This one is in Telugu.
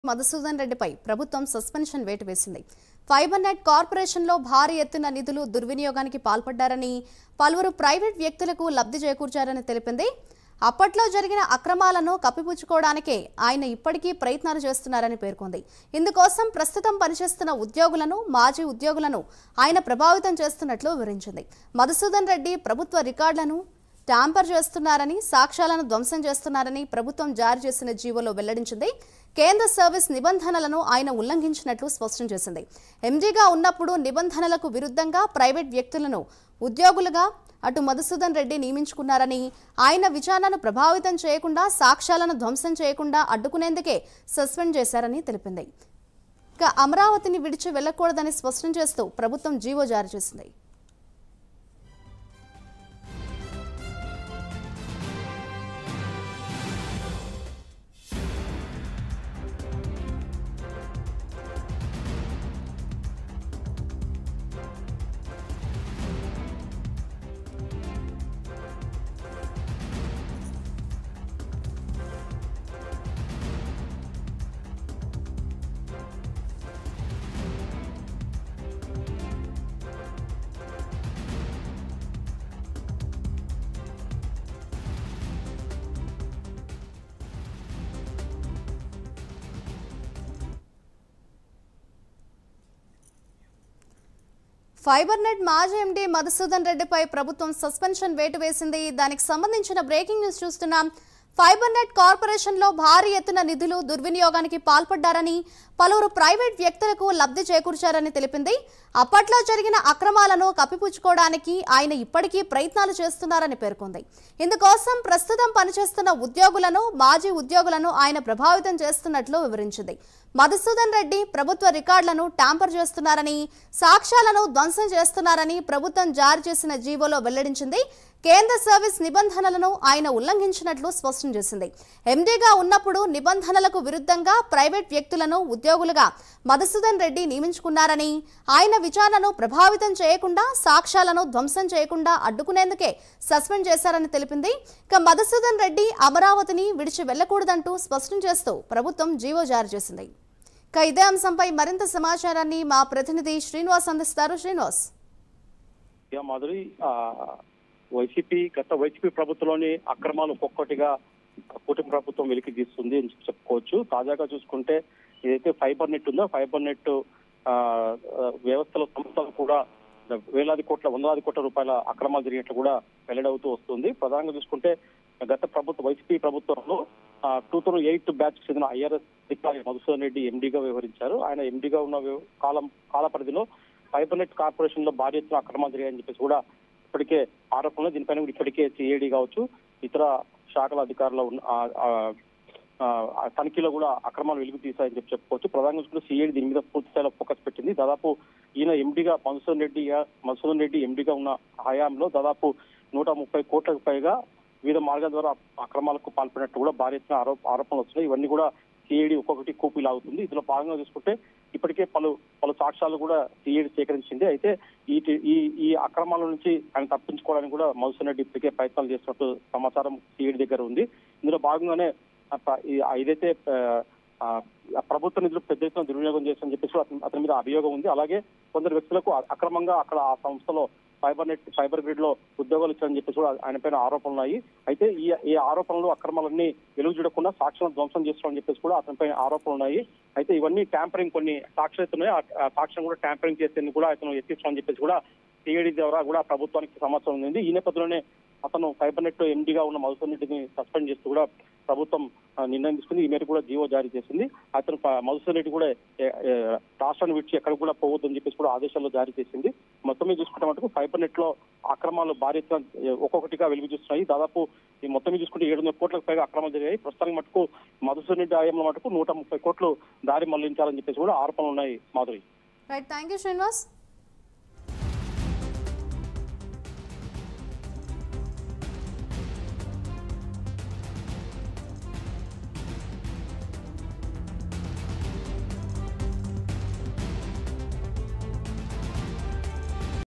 మధుసూదన్ రెడ్డిపై ప్రభుత్వం సస్పెన్షన్ వేటు వేసింది ఫైబర్ నెట్ కార్పొరేషన్లో భారీ ఎత్తున నిధులు దుర్వినియోగానికి పాల్పడ్డారని పలువురు ప్రైవేట్ వ్యక్తులకు లబ్ధి చేకూర్చారని తెలిపింది అప్పట్లో జరిగిన అక్రమాలను కప్పిపుచ్చుకోవడానికే ఆయన ఇప్పటికీ ప్రయత్నాలు చేస్తున్నారని పేర్కొంది ఇందుకోసం ప్రస్తుతం పనిచేస్తున్న ఉద్యోగులను మాజీ ఉద్యోగులను ఆయన ప్రభావితం చేస్తున్నట్లు వివరించింది మధుసూదన్ రెడ్డి ప్రభుత్వ రికార్డులను ట్యాంపర్ చేస్తున్నారని సాక్ష్యాలను ధ్వంసం చేస్తున్నారని ప్రభుత్వం జారీ చేసిన జీవోలో వెల్లడించింది కేంద్ర సర్వీస్ నిబంధనలను ఆయన ఉల్లంఘించినట్లు స్పష్టం చేసింది ఎండీగా ఉన్నప్పుడు నిబంధనలకు విరుద్ధంగా ప్రైవేట్ వ్యక్తులను ఉద్యోగులుగా అటు మధుసూదన్ రెడ్డి నియమించుకున్నారని ఆయన విచారణను ప్రభావితం చేయకుండా సాక్ష్యాలను ధ్వంసం చేయకుండా అడ్డుకునేందుకే సస్పెండ్ చేశారని తెలిపింది ఇక అమరావతిని విడిచి వెళ్లకూడదని స్పష్టం చేస్తూ ప్రభుత్వం జీవో జారీ చేసింది ఫైబర్ నెట్ మాజీ ఎండీ మధుసూదన్ రెడ్డిపై ప్రభుత్వం సస్పెన్షన్ వేటు వేసింది దానికి సంబంధించిన బ్రేకింగ్ న్యూస్ చూస్తున్నాం ఫైబర్ నెట్ కార్పొరేషన్లో భారీ ఎత్తున నిధులు దుర్వినియోగానికి పాల్పడ్డారని పలువురు ప్రైవేట్ వ్యక్తులకు లబ్ధి చేకూర్చారని తెలిపింది అప్పట్లో జరిగిన అక్రమాలను కప్పిపుచ్చుకోవడానికి ఆయన ఇప్పటికీ ప్రయత్నాలు చేస్తున్నారని పేర్కొంది ఇందుకోసం ప్రస్తుతం పనిచేస్తున్న ఉద్యోగులను మాజీ ఉద్యోగులను ఆయన ప్రభావితం చేస్తున్నట్లు వివరించింది మధుసూదన్ రెడ్డి ప్రభుత్వ రికార్డులను ట్యాంపర్ చేస్తున్నారని సాక్ష్యాలను ధ్వంసం చేస్తున్నారని ప్రభుత్వం జారీ చేసిన జీవోలో వెల్లడించింది కేంద్ర సర్వీస్ నిబంధనలను ఆయన ఉల్లంఘించినట్లు స్పష్టం చేసింది ఎండీగా ఉన్నప్పుడు నిబంధనలకు విరుద్ధంగా ప్రైవేట్ వ్యక్తులను ఉద్యోగులుగా మధుసూదన్ రెడ్డి నియమించుకున్నారని ఆయన విచారణను ప్రభావితం చేయకుండా సాక్ష్యాలను ధ్వంసం చేయకుండా అడ్డుకునేందుకే సస్పెండ్ చేశారని తెలిపింది ఇక మధుసూదన్ రెడ్డి అమరావతిని విడిచి వెళ్లకూడదంటూ స్పష్టం చేస్తూ ప్రభుత్వం జీవో జారీ చేసింది ఇక ఇదే అంశంపై మరింత సమాచారాన్ని మా ప్రతినిధి శ్రీనివాస్ అందిస్తారు శ్రీనివాస్ యా మాధురి ఆ, వైసీపీ గత వైసీపీ ప్రభుత్వంలోని అక్రమాలు ఒక్కొక్కటిగా కూటమి ప్రభుత్వం వెలికి తీస్తుంది అని చెప్పుకోవచ్చు తాజాగా చూసుకుంటే ఏదైతే ఫైబర్ నెట్ ఉందో ఫైబర్ నెట్ ఆ, ఆ, వ్యవస్థల సంస్థలు కూడా వేలాది కోట్ల వందలాది కోట్ల రూపాయల అక్రమాలు జరిగినట్లు కూడా వెల్లడవుతూ వస్తుంది ప్రధానంగా చూసుకుంటే గత ప్రభుత్వ వైసీపీ ప్రభుత్వంలో టూ థౌజండ్ ఎయిట్ బ్యాచ్ చెందిన ఐఆర్ఎస్ అధికారి మధుసూదన్ రెడ్డి ఎండీగా వ్యవహరించారు ఆయన ఎండీగా ఉన్న వ్యవ- కాలం కాల పరిధిలో ఫైబర్ నెట్ కార్పొరేషన్ లో భారీ ఎత్తున అక్రమాలు జరిగాయని చెప్పేసి కూడా ఇప్పటికే ఆరోపణలు దీనిపైన కూడా ఇప్పటికే సిఐడి కావచ్చు ఇతర శాఖల అధికారుల ఉన్న- ఆ- ఆ- ఆ, ఆ తనిఖీలో కూడా అక్రమాలు వెలుగు తీశాయని చెప్పి చెప్పుకోవచ్చు ప్రధానంగా చూసుకుంటే సిఐడి దీని మీద పూర్తి స్థాయిలో ఫోకస్ పెట్టింది దాదాపు ఈయన ఎండిగా మధుసూదన్ రెడ్డి మధుసూదన్ రెడ్డి ఎండిగా ఉన్న హయాంలో దాదాపు నూట ముప్పై కోట్లకు పైగా వివిధ మార్గాల ద్వారా అక్రమాలకు పాల్పడినట్టు కూడా భారీ ఎత్తున ఆరోప ఆరోపణలు వస్తున్నాయి ఇవన్నీ కూడా సిఐడి ఒక్కొక్కటి కూపీ లాగుతుంది ఇందులో భాగంగా చూసుకుంటే ఇప్పటికే పలు పలు సాక్ష్యాలు కూడా సిఐడి సేకరించింది అయితే ఈ ఈ ఈ అక్రమాల నుంచి ఆయన తప్పించుకోవడానికి కూడా మధుసూదన్ రెడ్డి ఇప్పటికే ప్రయత్నాలు చేస్తున్నట్టు సమాచారం సిఐడి దగ్గర ఉంది ఇందులో భాగంగానే ఆ ప- ఈ- ఆ ఏదైతే ఆ, ఆ, ఆ ప్రభుత్వ నిధులు పెద్ద ఎత్తున దుర్వినియోగం చేస్తామని చెప్పేసి కూడా అతని అతని మీద అభియోగం ఉంది అలాగే కొందరు వ్యక్తులకు అ- అక్రమంగా అక్కడ ఆ సంస్థలో ఫైబర్ నెట్ ఫైబర్ గ్రిడ్ లో ఉద్యోగాలు ఇచ్చారని చెప్పేసి కూడా ఆయన పైన ఆరోపణలు ఉన్నాయి అయితే ఈ ఈ ఆరోపణలు అక్రమాలన్నీ వెలుగు చూడకుండా సాక్ష్యాలను ధ్వంసం చేస్తామని చెప్పేసి కూడా అతని పైన ఆరోపణలు ఉన్నాయి అయితే ఇవన్నీ ట్యాంపరింగ్ కొన్ని సాక్ష్యాలు అయితే ఉన్నాయి ఆ- ఆ సాక్ష్యం కూడా ట్యాంపరింగ్ చేసేందుకు కూడా అతను ఎత్తిస్తామని చెప్పేసి కూడా సిఐడి ద్వారా కూడా ప్రభుత్వానికి సమాచారం ఉంది ఈ నేపథ్యంలోనే అతను ఫైబర్ నెట్ ఎండీగా ఉన్న మధుసూదన్ రెడ్డిని సస్పెండ్ చేస్తూ కూడా ప్రభుత్వం ఆ, నిర్ణయం తీసుకుంది ఈ మేరకు కూడా జీవో జారీ చేసింది అతను ప- మధుసూదన్ రెడ్డి కూడా ఏ, ఏ, రాష్ట్రాన్ని విడిచి ఎక్కడ కూడా పోవద్దని చెప్పేసి కూడా ఆదేశాలు జారీ చేసింది మొత్తం మీద చూసుకుంటే మటుకు ఫైబర్ నెట్ లో అక్రమాలు భారీ ఎత్తున, ఏ, ఒక్కొక్కటిగా వెలుగు చూస్తున్నాయి దాదాపు ఈ మొత్తం మీద చూసుకుంటే ఏడు వందల కోట్లకు పైగా అక్రమాలు జరిగాయి ప్రస్తుతానికి మటుకు మధుసూదన్ రెడ్డి ఆయంలో మటుకు నూట ముప్పై కోట్లు దారి మళ్లించాలని చెప్పేసి కూడా ఆరోపణలు ఉన్నాయి Madhuri right thank you Srinivas